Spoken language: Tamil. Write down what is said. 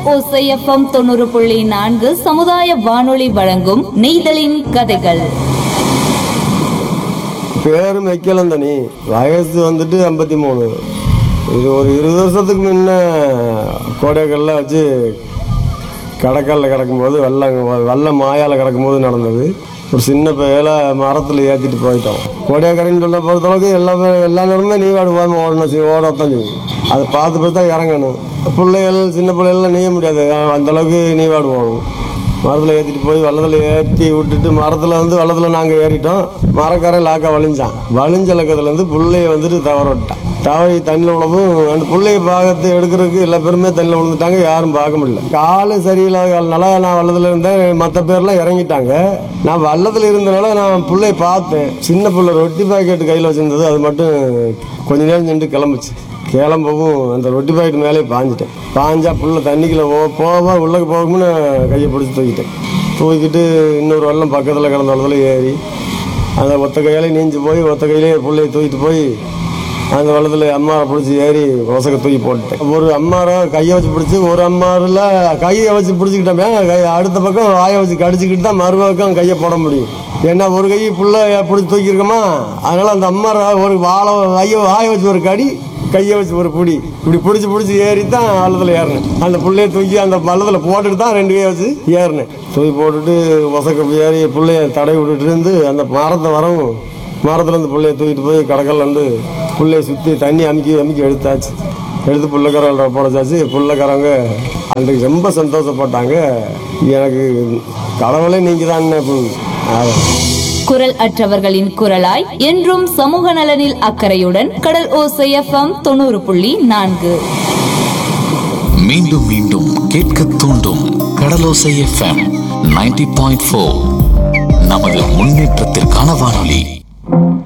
ஓசைஎஃப்எம் தொண்ணூறு புள்ளி நான்கு சமுதாய வானொலி வழங்கும் நெய்தலின் கதைகள் பேரும் வைக்கலாம் தனி வயசு வந்துட்டு ஐம்பத்தி மூணு இது ஒரு இருபது வருஷத்துக்கு முன்ன கோடைக்கல்ல வச்சு கடற்கல்ல கிடக்கும்போது வெள்ளம் வெள்ளம் மாயால் கிடக்கும்போது நடந்தது ஒரு சின்ன பையில மரத்தில் ஏற்றிட்டு போயிட்டோம் கோடைக்கரைன்னு சொல்ல பொறுத்தளவுக்கு எல்லாமே எல்லா நேரமே நீவாடு போகாமல் ஓடணும் சி- ஓடத்தான் செய்யும் அதை பார்த்து பார்த்து தான் இறங்கணும் பிள்ளைகள் சின்ன பிள்ளைகள்லாம் நீய முடியாது அந்த அளவுக்கு நீவாடு போகணும் மரத்தில் ஏற்றிட்டு போய் வெள்ளத்தில் ஏற்றி விட்டுட்டு மரத்தில் வந்து வெள்ளத்தில் நாங்கள் ஏறிட்டோம் மரக்காரன் லாக்கா வலிஞ்சான் வலிஞ்ச லக்கத்துலேருந்து புள்ளைய வந்துட்டு தவற விட்டான் தவறி தண்ணியில் விழவும் அந்த பிள்ளைய பார்த்து எடுக்கிறதுக்கு எல்லா பேருமே தண்ணியில் விழுந்துட்டாங்க யாரும் பார்க்க முடியல காலும் சரியில்லாத காலனால நான் வெள்ளத்தில் இருந்தேன் மற்ற பேர்லாம் இறங்கிட்டாங்க நான் வெள்ளத்தில் இருந்தனால நான் பிள்ளைய பார்த்தேன் சின்ன பிள்ளை ரொட்டி பாக்கெட் கையில் வச்சிருந்தது அது மட்டும் கொஞ்ச நேரம் நின்று கிளம்புச்சு கிளம்பவும் அந்த ரொட்டி பாக்கெட் மேலே பாஞ்சிட்டேன் பாஞ்சா புள்ள தண்ணிக்குள்ள போ போவா உள்ளக்கு போகும்னு கையை பிடிச்சி தூக்கிட்டேன் தூக்கிட்டு இன்னொரு வெள்ளம் பக்கத்தில் கிடந்த வெள்ளத்தில் ஏறி அந்த ஒத்த கையாலே நீஞ்சு போய் ஒத்த கையிலே பிள்ளைய தூக்கிட்டு போய் அந்த வெள்ளத்தில் அம்மாரை பிடிச்சி ஏறி ஒசக்க தூக்கி போட்டுட்டேன் ஒரு அம்மாரை கையை வச்சு பிடிச்சி ஒரு அம்மாரில் கையை வச்சு பிடிச்சிக்கிட்டோமே கை அடுத்த பக்கம் வாயை வச்சு கடிச்சிக்கிட்டு தான் மறுபக்கம் கையை போட முடியும் ஏன்னா ஒரு கை புள்ள பிடிச்சி தூக்கியிருக்கோமா அதனால அந்த அம்மாரை ஒரு வாழை கையை வாயை வச்சு ஒரு கடி கையை வச்சு ஒரு புடி இப்படி பிடிச்சி பிடிச்சி ஏறி தான் வள்ளத்தில் ஏறினேன் அந்த புள்ளைய தூக்கி அந்த வள்ளத்தில் போட்டுட்டு தான் ரெண்டு கையை வச்சு ஏறினேன் தூக்கி போட்டுட்டு ஒசக்க ஏறி புள்ளைய தடை விட்டுட்டு இருந்து அந்த மரத்தை வரவும் மரத்துலேருந்து புள்ளைய தூக்கிட்டு போய் கடற்கல்ல இருந்து புள்ளைய சுற்றி தண்ணி அமுக்கி அமுக்கி எடுத்தாச்சு எடுத்து புள்ளக்காரங்க போடச்சாச்சு புள்ளக்காரங்க அன்றைக்கு ரொம்ப சந்தோஷப்பட்டாங்க எனக்கு கடவுளே நீங்கள் தான் குரல் அற்றவர்களின் குரலாய் என்றும் சமூக நலனில் அக்கறையுடன் கடல் ஓசைஎஃப்எம் தொண்ணூறு புள்ளி நான்கு மீண்டும் மீண்டும் கேட்க தூண்டும் கடலோசை எஃப்எம் 90.4 பாயிண்ட் நமது முன்னேற்றத்திற்கான வானொலி